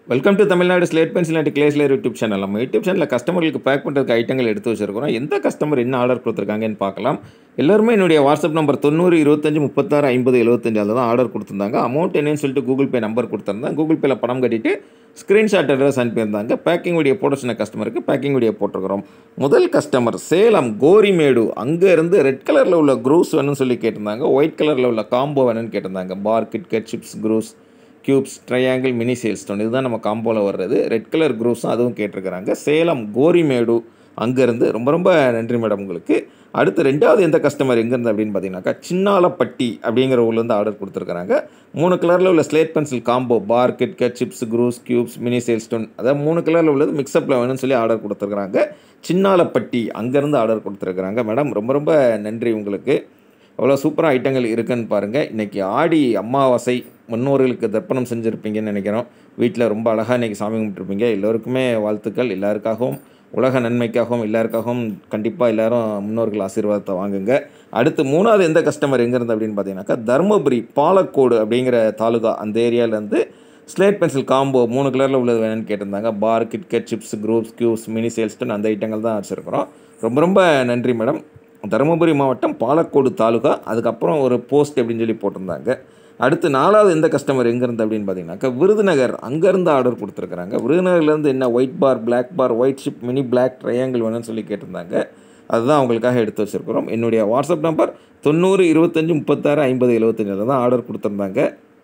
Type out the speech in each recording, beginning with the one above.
welcome to Tamil Nadu slate pencil and கிளேஸ்லேர் YouTube channel நம்ம YouTube சேனலில் கஸ்டமர்களுக்கு பேக் பண்ணுறதுக்கு ஐட்டங்கள் எடுத்து வச்சிருக்கிறோம் எந்த கஸ்டமர் என்ன ஆர்டர் கொடுத்துருக்காங்கன்னு பார்க்கலாம் எல்லாருமே என்னுடைய வாட்ஸ்அப் நம்பர் தொண்ணூறு இருபத்தஞ்சு முப்பத்தாறு ஐம்பது எழுபத்தஞ்சு அதில் தான் ஆர்டர் கொடுத்துருந்தாங்க அமௌண்ட் என்னன்னு சொல்லிட்டு கூகுள் பே நம்பர் கொடுத்துருந்தேன் கூகுள் பேல பணம் கட்டிட்டு ஸ்க்ரீன்ஷாட் அட்ரஸ் அனுப்பியிருந்தாங்க பேக்கிங் வீடியோ போட சொன்ன கஸ்டமருக்கு பேக்கிங் வீடியோ போட்டிருக்கிறோம் முதல் கஸ்டமர் சேலம் கோரிமேடு அங்கே இருந்து ரெட் கலரில் உள்ள க்ரூஸ் வேணும்னு சொல்லி கேட்டிருந்தாங்க ஒயிட் கலரில் உள்ள காம்போ வேணும்னு கேட்டிருந்தாங்க பார் கிட்கட் சிப்ஸ் க்ரூஸ் க்யூப்ஸ் ட்ரையாங்கிள் மினி சேல் ஸ்டோன் இதுதான் நம்ம காம்போவில் வர்றது ரெட் கலர் க்ரூஸும் அதுவும் கேட்டிருக்கிறாங்க சேலம் கோரிமேடு அங்கேருந்து ரொம்ப ரொம்ப நன்றி மேடம் உங்களுக்கு அடுத்து ரெண்டாவது எந்த கஸ்டமர் எங்கேருந்து அப்படின்னு பார்த்தீங்கன்னாக்கா சின்னாலப்பட்டி அப்படிங்கிற ஊர்லேருந்து ஆர்டர் கொடுத்துருக்காங்க மூணு கலரில் உள்ள slate pencil combo bar KitKat chips க்ரூஸ் க்யூப்ஸ் மினி சேல் ஸ்டோன் அதாவது மூணு கலரில் உள்ளது மிக்சப்பில் வேணும்னு சொல்லி ஆர்டர் கொடுத்துருக்குறாங்க சின்னாலப்பட்டி அங்கேருந்து ஆர்டர் கொடுத்துருக்குறாங்க மேடம் ரொம்ப ரொம்ப நன்றி உங்களுக்கு அவ்வளோ சூப்பராக ஐட்டங்கள் இருக்குன்னு பாருங்கள் இன்றைக்கி ஆடி அமாவாசை முன்னோர்களுக்கு தர்ப்பணம் செஞ்சுருப்பீங்கன்னு நினைக்கிறோம் வீட்டில் ரொம்ப அழகாக இன்றைக்கி சாமி கும்பிட்டுருப்பீங்க எல்லோருக்குமே வாழ்த்துக்கள் எல்லாருக்காகவும் உலக நன்மைக்காகவும் எல்லாருக்காகவும் கண்டிப்பாக எல்லாரும் முன்னோர்கள் ஆசீர்வாதத்தை வாங்குங்க அடுத்து மூணாவது எந்த கஸ்டமர் எங்கேருந்து அப்படின்னு பார்த்தீங்கன்னாக்கா தருமபுரி பாலக்கோடு அப்படிங்கிற தாலுகா அந்த ஏரியாவிலேருந்து ஸ்லேட் பென்சில் காம்போ மூணு கலரில் உள்ளது வேணும்னு கேட்டிருந்தாங்க bar KitKat chips groups cubes mini சேல்ஸ்டன் அந்த ஐட்டங்கள் தான் வச்சுருக்கிறோம் ரொம்ப ரொம்ப நன்றி மேடம் தருமபுரி மாவட்டம் பாலக்கோடு தாலுகா அதுக்கப்புறம் ஒரு போஸ்ட் அப்படின்னு சொல்லி போட்டிருந்தாங்க அடுத்து நாலாவது எந்த கஸ்டமர் எங்கேருந்து அப்படின்னு பார்த்தீங்கன்னாக்கா விருதுநகர் அங்கேருந்து ஆர்டர் கொடுத்துருக்குறாங்க விருதுநகர்லேருந்து என்ன white bar black bar white chip mini black triangle வேணும்னு சொல்லி கேட்டிருந்தாங்க அதுதான் அவங்களுக்காக எடுத்து வச்சுருக்கிறோம் என்னுடைய வாட்ஸ்அப் நம்பர் தொண்ணூறு இருபத்தஞ்சி முப்பத்தாறு ஐம்பது எழுபத்தஞ்சில் தான் ஆர்டர் கொடுத்துருந்தாங்க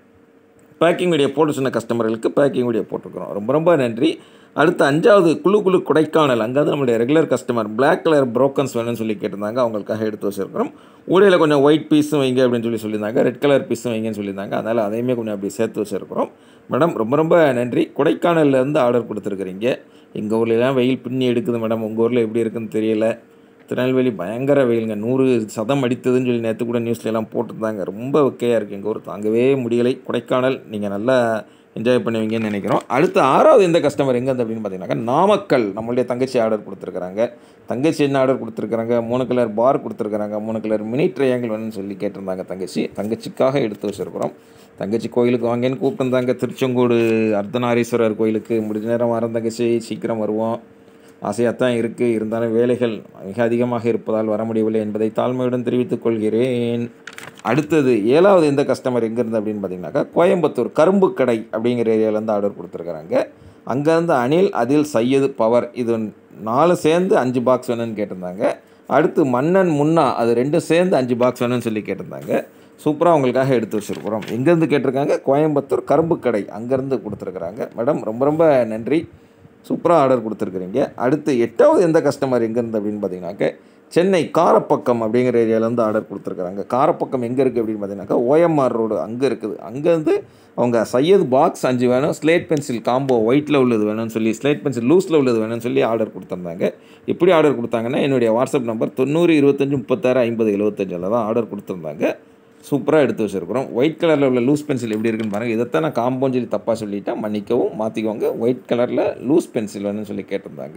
பேக்கிங் வீடியோ போட்டு சொன்ன கஸ்டமர்களுக்கு பேக்கிங் வீடியோ போட்டிருக்கிறோம் ரொம்ப ரொம்ப நன்றி அடுத்து அஞ்சாவது குழு குழு கொடைக்கானல் அங்கே வந்து நம்மளுடைய regular customer black colour brokens வேணும்னு சொல்லி கேட்டிருந்தாங்க அவங்களுக்காக எடுத்து வச்சுருக்கிறோம் ஊடையில் கொஞ்சம் ஒயிட் பீஸும் வைங்க அப்படின்னு சொல்லி சொல்லியிருந்தாங்க ரெட் கலர் பீஸும் வைங்கன்னு சொல்லியிருந்தாங்க அதனால் அதையுமே கொஞ்சம் அப்படி சேர்த்து வச்சுருக்கிறோம் மேடம் ரொம்ப ரொம்ப நன்றி கொடைக்கானல்லேருந்து ஆர்டர் கொடுத்துருக்குறீங்க எங்கள் ஊர்லலாம் வெயில் பின்னி எடுக்குது மேடம் உங்கள் ஊரில் எப்படி இருக்குன்னு தெரியல திருநெல்வேலி பயங்கர வெயிலுங்க நூறு சதம் அடித்ததுன்னு சொல்லி நேற்று கூட நியூஸ்லலாம் போட்டிருந்தாங்க ரொம்ப வெக்கையாக இருக்குது எங்கள் ஊர் தாங்கவே முடியலை கொடைக்கானல் நீங்கள் நல்லா என்ஜாய் பண்ணுவீங்கன்னு நினைக்கிறோம் அடுத்து ஆறாவது எந்த கஸ்டமர் எங்கேருந்து அப்படின்னு பார்த்தீங்கன்னாக்கா நாமக்கல் நம்மளுடைய தங்கச்சி ஆர்டர் கொடுத்துருக்குறாங்க தங்கச்சி என்ன ஆர்டர் கொடுத்துருக்குறாங்க மூணு கலர் பார் கொடுத்துருக்குறாங்க மூணு கலர் மினி ட்ரையாங்கிள் வேணும்னு சொல்லி கேட்டிருந்தாங்க தங்கச்சி தங்கச்சிக்காக எடுத்து வச்சுருக்குறோம் தங்கச்சி கோயிலுக்கு வாங்கன்னு கூப்பிட்டுருந்தாங்க திருச்செங்கோடு அர்த்தநாரீஸ்வரர் கோயிலுக்கு முடிஞ்ச நேரம் வரோம் தங்கச்சி சீக்கிரம் வருவோம் ஆசையாக தான் இருக்குது இருந்தாலும் வேலைகள் மிக அதிகமாக இருப்பதால் வர முடியவில்லை என்பதை தாழ்மையுடன் தெரிவித்துக் கொள்கிறேன் அடுத்தது ஏழாவது எந்த கஸ்டமர் எங்கேருந்து அப்படின்னு பார்த்தீங்கன்னாக்கா கோயம்புத்தூர் கரும்பு கடை அப்படிங்கிற ஏரியாவிலேருந்து ஆர்டர் கொடுத்துருக்குறாங்க அங்கேருந்து அனில் அதில் சையது பவர் இது நாலு சேர்ந்து அஞ்சு பாக்ஸ் வேணும்னு கேட்டிருந்தாங்க அடுத்து மன்னன் முன்னா அது ரெண்டும் சேர்ந்து அஞ்சு பாக்ஸ் வேணும்னு சொல்லி கேட்டிருந்தாங்க சூப்பராக உங்களுக்காக எடுத்து வச்சுருக்குறோம் எங்கேருந்து கேட்டிருக்காங்க கோயம்புத்தூர் கரும்பு கடை அங்கேருந்து கொடுத்துருக்குறாங்க மேடம் ரொம்ப ரொம்ப நன்றி சூப்பராக ஆர்டர் கொடுத்துருக்குறீங்க அடுத்து எட்டாவது எந்த கஸ்டமர் எங்கேருந்து அப்படின்னு பார்த்தீங்கன்னாக்க சென்னை காரப்பக்கம் அப்படிங்கிற ஏரியாவிலேருந்து ஆர்டர் கொடுத்துருக்குறாங்க காரப்பக்கம் எங்கே இருக்குது அப்படின்னு பார்த்தீங்கன்னாக்கா ஓஎம்ஆர் ரோடு அங்கே இருக்குது அங்கேருந்து அவங்க சையது பாக்ஸ் அஞ்சு வேணும் ஸ்லேட் பென்சில் காம்போ ஒயிட்டில் உள்ளது வேணும்னு சொல்லி ஸ்லேட் பென்சில் லூஸில் உள்ளது வேணும்னு சொல்லி ஆர்டர் கொடுத்துருந்தாங்க எப்படி ஆர்டர் கொடுத்தாங்கன்னா என்னுடைய வாட்ஸ்அப் நம்பர் தொண்ணூறு இருபத்தஞ்சி முப்பத்தாறு ஐம்பது எழுபத்தஞ்சில் தான் ஆர்டர் கொடுத்துருந்தாங்க சூப்பராக எடுத்து வச்சுருக்குறோம் ஒயிட் கலரில் உள்ள லூஸ் பென்சில் எப்படி இருக்குன்னு பாருங்கள் இதைத்தான் நான் காம்போன்னு சொல்லி தப்பாக சொல்லிட்டேன் மன்னிக்கவும் மாற்றிக்கோங்க ஒயிட் கலரில் லூஸ் பென்சில் வேணும்னு சொல்லி கேட்டிருந்தாங்க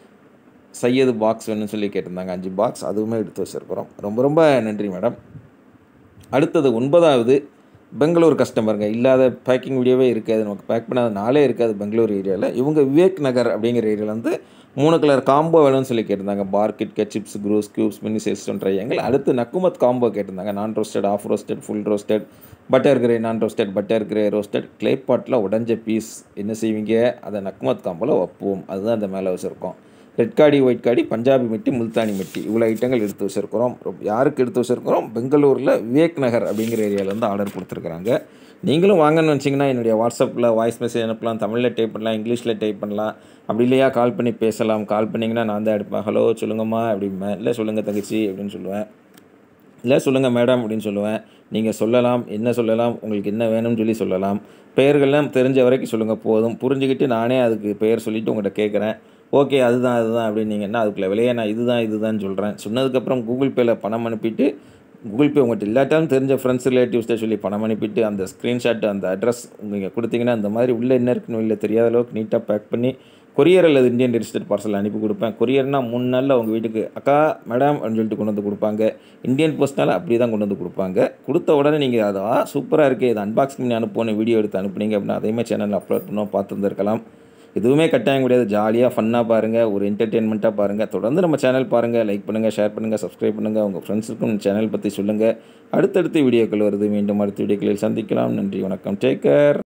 சையது பாக்ஸ் வேணும்னு சொல்லி கேட்டிருந்தாங்க அஞ்சு பாக்ஸ் அதுவுமே எடுத்து வச்சுருக்குறோம் ரொம்ப ரொம்ப நன்றி மேடம் அடுத்தது ஒன்பதாவது பெங்களூர் கஸ்டமருங்க இல்லாத பேக்கிங் வீடியோவே இருக்காது நமக்கு பேக் பண்ணாத நாளே இருக்காது பெங்களூர் ஏரியாவில் இவங்க விவேக் நகர் அப்படிங்கிற ஏரியாவிலேருந்து மூணு கலர் காம்போ வேணும்னு சொல்லி கேட்டிருந்தாங்க பார்க்கிட் சிப்ஸ் க்ரூஸ் க்யூப்ஸ் மினி சேல்ஸ்டன் ட்ரையாங்கிள் அடுத்து நக்குமத் காம்போ கேட்டிருந்தாங்க non roasted half roasted full roasted butter grey non roasted butter grey roasted clay bottle உடஞ்ச பீஸ் என்ன செய்வீங்க அதை நக்குமத் காம்போவில் வைப்போம் அதுதான் அந்த மேலே வச்சுருக்கோம் ரெட் காடி ஒயிட் காடி பஞ்சாபி மிட்டி முல்தானி மிட்டி இவ்வளோ ஐட்டங்கள் எடுத்து வச்சுருக்கிறோம் யாருக்கு எடுத்து வச்சுருக்கிறோம் பெங்களூரில் விவேக் நகர் அப்படிங்கிற ஏரியாவிலேருந்து ஆர்டர் கொடுத்துருக்குறாங்க நீங்களும் வாங்கன்னு வச்சிங்கன்னா என்னுடைய வாட்ஸ்அப்பில் வாய்ஸ் மெசேஜ் அனுப்பலாம் தமிழில் டைப் பண்ணலாம் இங்கிலீஷில் டைப் பண்ணலாம் அப்படி இல்லையா கால் பண்ணி பேசலாம் கால் பண்ணிங்கன்னா நான் தான் எடுப்பேன் ஹலோ சொல்லுங்கம்மா அப்படிம்பேன் இல்லை சொல்லுங்கள் தங்கச்சி அப்படின்னு சொல்லுவேன் இல்லை சொல்லுங்கள் மேடம் அப்படின்னு சொல்லுவேன் நீங்கள் சொல்லலாம் என்ன சொல்லலாம் உங்களுக்கு என்ன வேணும்னு சொல்லி சொல்லலாம் பெயர்கள்லாம் தெரிஞ்ச வரைக்கும் சொல்லுங்கள் போதும் புரிஞ்சுக்கிட்டு நானே அதுக்கு பெயர் சொல்லிவிட்டு உங்கள்கிட்ட கேட்குறேன் ஓகே அதுதான் அதுதான் அப்படின்னீங்கன்னா அதுக்குள்ள விலையை நான் இதுதான் இதுதான் சொல்கிறேன் சொன்னதுக்கப்புறம் கூகுள் பேயில் பணம் அனுப்பிட்டு கூகுள் பே உங்கள்கிட்ட இல்லாட்டாலும் தெரிஞ்ச ஃப்ரெண்ட்ஸ் ரிலேட்டிவ்ஸ்ட்டை சொல்லி பணம் அனுப்பிட்டு அந்த ஸ்க்ரீன்ஷாட் அந்த அட்ரஸ் நீங்கள் கொடுத்தீங்கன்னா அந்த மாதிரி உள்ளே என்ன இருக்குன்னு வெளில தெரியாத அளவுக்கு நீட்டாக பேக் பண்ணி கொரியர் அல்லது இந்தியன் ரெஜிஸ்டர்ட் பார்சல் அனுப்பி கொடுப்பேன் கொரியர்னால் மூணு நாளில் உங்கள் வீட்டுக்கு அக்கா மேடம் அப்படின்னு சொல்லிட்டு கொண்டு வந்து கொடுப்பாங்க இந்தியன் போஸ்ட்னால அப்படி தான் கொண்டு வந்து கொடுப்பாங்க கொடுத்த உடனே நீங்கள் அதை சூப்பராக இருக்குது இதை அன்பாக்சிங் பண்ணி அனுப்பணும் வீடியோ எடுத்து அனுப்புனீங்க அப்படின்னா அதையுமே சேனலில் அப்லோட் பண்ணுவோம் பார்த்துருந்துருக்கலாம் எதுவுமே கட்டாயம் கிடையாது ஜாலியாக ஃபன்னாக பாருங்கள் ஒரு என்டர்டெயின்மெண்ட்டாக பாருங்கள் தொடர்ந்து நம்ம சேனல் பாருங்கள் லைக் பண்ணுங்கள் ஷேர் பண்ணுங்கள் சப்ஸ்கிரைப் பண்ணுங்கள் உங்கள் ஃப்ரெண்ட்ஸுக்கும் சேனல் பற்றி சொல்லுங்கள் அடுத்தடுத்த வீடியோக்கள் வருது மீண்டும் அடுத்த வீடியோக்களில் சந்திக்கலாம் நன்றி வணக்கம் டேக் கேர்